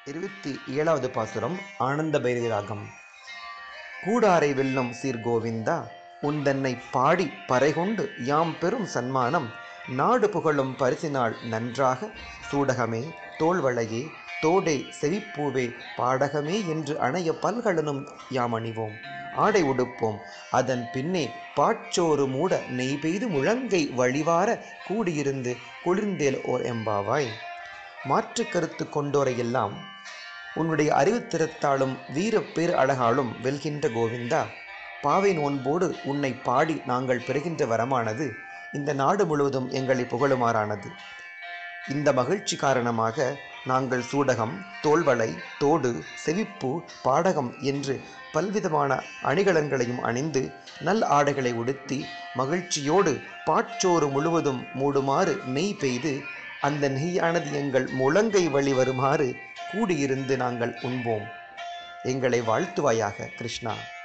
இருபத்தி ஏழாவது பாசுரம் ஆனந்த பைரவி ராகம் கூடாரை வெல்லும் சீர் கோவிந்தா உந்தன்னை பாடி பறைகொண்டு யாம் பெரும் சன்மானம் நாடு புகழும் பரிசினாள் நன்றாக சூடகமே தோள்வளையே தோடே செவிப்பூவே பாடகமே என்று அணைய பல்கலனும் யாம் அணிவோம் ஆடை உடுப்போம் அதன் பின்னே பாச்சோறு மூட நெய் பெய்து முழங்கை வழிவார கூடியிருந்து குளிர்ந்தேல் ஓர் எம்பாவாய் மாற்று கருத்து கொண்டோரையெல்லாம் உன்னுடைய அறிவுத்திறத்தாலும் வீர பேர் அழகாலும் வெல்கின்ற கோவிந்தா பாவை நோன்போடு உன்னை பாடி நாங்கள் பெறுகின்ற வரமானது இந்த நாடு முழுவதும் எங்களை புகழுமாறானது இந்த மகிழ்ச்சி காரணமாக நாங்கள் சூடகம் தோள்வளை தோடு செவிப்பு பாடகம் என்று பல்விதமான அணிகலன்களையும் அணிந்து நல் ஆடைகளை உடுத்தி மகிழ்ச்சியோடு பாற்றோறு முழுவதும் மூடுமாறு நெய் பெய்து அந்த நெய்யானது எங்கள் முழங்கை வழி வருமாறு கூடியிருந்து நாங்கள் உண்போம் எங்களை வாழ்த்துவாயாக கிருஷ்ணா